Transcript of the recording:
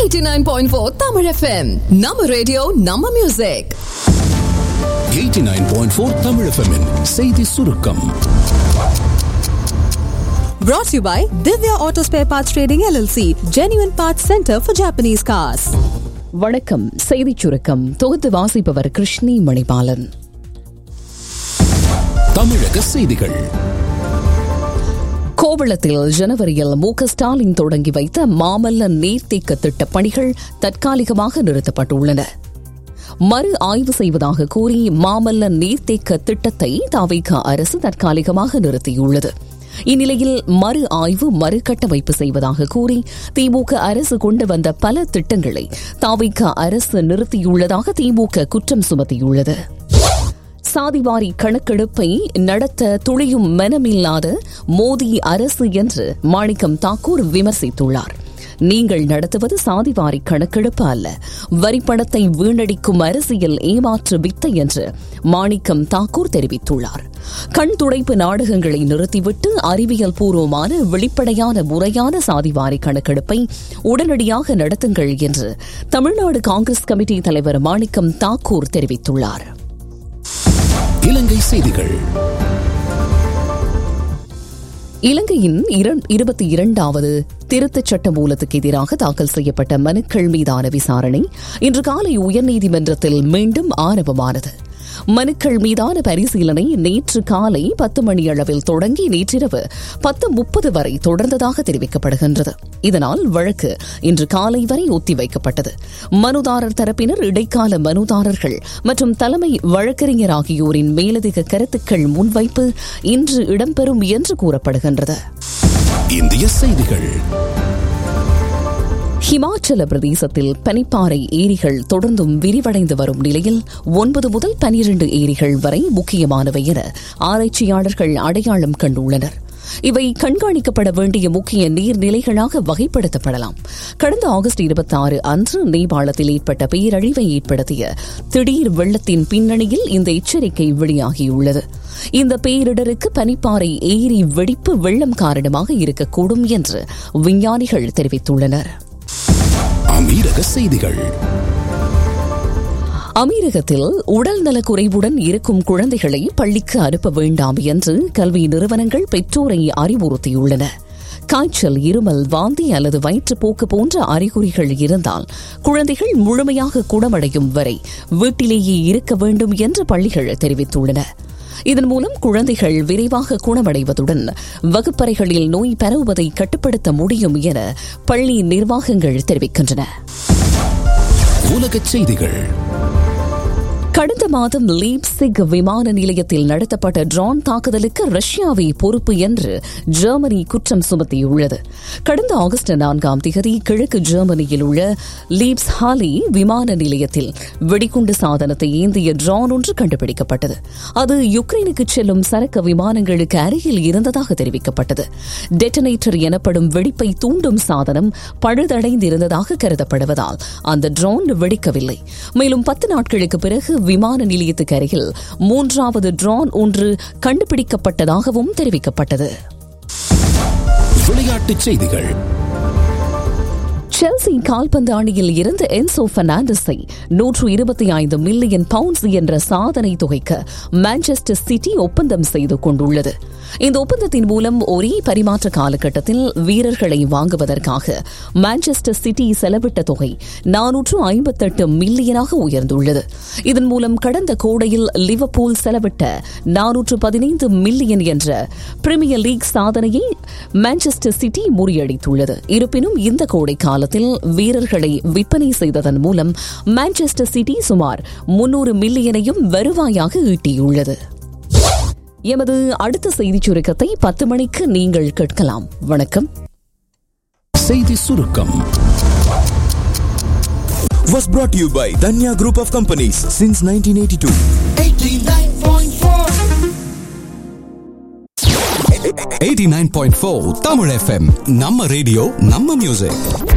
89.4 Tamil FM நம்ம radio நம்ம music 89.4 Tamil FM -இன் செய்தி சுருக்கம் Brought to you by Divya Auto Spare Parts Trading LLC, Genuine Parts Center for Japanese Cars. வணக்கம் செய்திச் சுருக்கம் தொகுத்து வாசிப்பவர் கிருஷ்ணி மணிபாலன் தமிழக செய்திகள் கோவளத்தில் ஜனவரியில் மு க ஸ்டாலின் தொடங்கி வைத்த மாமல்ல நீர்த்தேக்க திட்டப் பணிகள் தற்காலிகமாக நிறுத்தப்பட்டுள்ளன மறு ஆய்வு செய்வதாக கூறி மாமல்ல நீர்த்தேக்க திட்டத்தை தாவிக அரசு தற்காலிகமாக நிறுத்தியுள்ளது இந்நிலையில் மறு ஆய்வு மறுகட்டமைப்பு செய்வதாக கூறி திமுக அரசு கொண்டு வந்த பல திட்டங்களை தாவிக அரசு நிறுத்தியுள்ளதாக திமுக குற்றம் சுமத்தியுள்ளது சாதிவாரி கணக்கெடுப்பை நடத்த துளியும் மனமில்லாத மோடி அரசு என்று மாணிக்கம் தாக்கூர் விமர்சித்துள்ளார் நீங்கள் நடத்துவது சாதிவாரி கணக்கெடுப்பு அல்ல வரிப்பணத்தை வீணடிக்கும் அரசியல் ஏமாற்று வித்தை என்று மாணிக்கம் தாக்கூர் தெரிவித்துள்ளார் கண் துடைப்பு நாடகங்களை நிறுத்திவிட்டு அறிவியல் பூர்வமான வெளிப்படையான முறையான சாதிவாரி கணக்கெடுப்பை உடனடியாக நடத்துங்கள் என்று தமிழ்நாடு காங்கிரஸ் கமிட்டி தலைவர் மாணிக்கம் தாக்கூர் தெரிவித்துள்ளார் இலங்கை செய்திகள் இலங்கையின் இருபத்தி இரண்டாவது திருத்தச் சட்ட மூலத்துக்கு எதிராக தாக்கல் செய்யப்பட்ட மனுக்கள் மீதான விசாரணை இன்று காலை உயர்நீதிமன்றத்தில் மீண்டும் ஆரம்பமானது மனுக்கள் மீதான பரிசீலனை நேற்று காலை பத்து மணி அளவில் தொடங்கி நேற்றிரவு பத்து முப்பது வரை தொடர்ந்ததாக தெரிவிக்கப்படுகின்றது இதனால் வழக்கு இன்று காலை வரை ஒத்திவைக்கப்பட்டது மனுதாரர் தரப்பினர் இடைக்கால மனுதாரர்கள் மற்றும் தலைமை வழக்கறிஞர் ஆகியோரின் மேலதிக கருத்துக்கள் முன்வைப்பு இன்று இடம்பெறும் என்று கூறப்படுகின்றது இந்திய செய்திகள் ஹிமாச்சல பிரதேசத்தில் பனிப்பாறை ஏரிகள் தொடர்ந்தும் விரிவடைந்து வரும் நிலையில் ஒன்பது முதல் பனிரண்டு ஏரிகள் வரை முக்கியமானவை என ஆராய்ச்சியாளர்கள் அடையாளம் கண்டுள்ளனர் இவை கண்காணிக்கப்பட வேண்டிய முக்கிய நீர்நிலைகளாக வகைப்படுத்தப்படலாம் கடந்த ஆகஸ்ட் இருபத்தி ஆறு அன்று நேபாளத்தில் ஏற்பட்ட பேரழிவை ஏற்படுத்திய திடீர் வெள்ளத்தின் பின்னணியில் இந்த எச்சரிக்கை வெளியாகியுள்ளது இந்த பேரிடருக்கு பனிப்பாறை ஏரி வெடிப்பு வெள்ளம் காரணமாக இருக்கக்கூடும் என்று விஞ்ஞானிகள் தெரிவித்துள்ளனர் அமீரக செய்திகள் அமீரகத்தில் உடல் நலக் குறைவுடன் இருக்கும் குழந்தைகளை பள்ளிக்கு அனுப்ப வேண்டாம் என்று கல்வி நிறுவனங்கள் பெற்றோரை அறிவுறுத்தியுள்ளன காய்ச்சல் இருமல் வாந்தி அல்லது வயிற்றுப்போக்கு போன்ற அறிகுறிகள் இருந்தால் குழந்தைகள் முழுமையாக குணமடையும் வரை வீட்டிலேயே இருக்க வேண்டும் என்று பள்ளிகள் தெரிவித்துள்ளன இதன் மூலம் குழந்தைகள் விரைவாக குணமடைவதுடன் வகுப்பறைகளில் நோய் பரவுவதை கட்டுப்படுத்த முடியும் என பள்ளி நிர்வாகங்கள் தெரிவிக்கின்றன உலகச் செய்திகள் கடந்த மாதம் லீப்சிக் விமான நிலையத்தில் நடத்தப்பட்ட ட்ரோன் தாக்குதலுக்கு ரஷ்யாவை பொறுப்பு என்று ஜெர்மனி குற்றம் சுமத்தியுள்ளது கடந்த ஆகஸ்ட் நான்காம் திகதி கிழக்கு ஜெர்மனியில் உள்ள லீப்ஸ் ஹாலி விமான நிலையத்தில் வெடிகுண்டு சாதனத்தை ஏந்திய ட்ரோன் ஒன்று கண்டுபிடிக்கப்பட்டது அது யுக்ரைனுக்கு செல்லும் சரக்கு விமானங்களுக்கு அருகில் இருந்ததாக தெரிவிக்கப்பட்டது டெட்டனேட்டர் எனப்படும் வெடிப்பை தூண்டும் சாதனம் பழுதடைந்திருந்ததாக கருதப்படுவதால் அந்த ட்ரோன் வெடிக்கவில்லை மேலும் பத்து நாட்களுக்கு பிறகு விமான நிலையத்துக்கு அருகில் மூன்றாவது ட்ரோன் ஒன்று கண்டுபிடிக்கப்பட்டதாகவும் தெரிவிக்கப்பட்டது விளையாட்டுச் செய்திகள் செல்சி கால்பந்து அணியில் இருந்து என்சோ பெர்னாண்டஸை நூற்று இருபத்தி ஐந்து மில்லியன் பவுண்ட்ஸ் என்ற சாதனை தொகைக்கு மான்செஸ்டர் சிட்டி ஒப்பந்தம் செய்து கொண்டுள்ளது இந்த ஒப்பந்தத்தின் மூலம் ஒரே பரிமாற்ற காலகட்டத்தில் வீரர்களை வாங்குவதற்காக மான்செஸ்டர் சிட்டி செலவிட்ட தொகை நானூற்று ஐம்பத்தெட்டு மில்லியனாக உயர்ந்துள்ளது இதன் மூலம் கடந்த கோடையில் லிவர்பூல் செலவிட்ட நானூற்று பதினைந்து மில்லியன் என்ற பிரிமியர் லீக் சாதனையை மான்செஸ்டர் சிட்டி முறியடித்துள்ளது இருப்பினும் இந்த கோடை காலத்தில் வீரர்களை விற்பனை செய்ததன் மூலம் மான்செஸ்டர் சிட்டி சுமார் முன்னூறு மில்லியனையும் வருவாயாக ஈட்டியுள்ளது எமது அடுத்த செய்திச் சுருக்கத்தை பத்து மணிக்கு நீங்கள் கேட்கலாம் வணக்கம் செய்தி சுருக்கம் was brought to you by Danya Group of Companies since 1982. 89.4 Tamil FM நம்ம ரேடியோ நம்ம மியூசிக்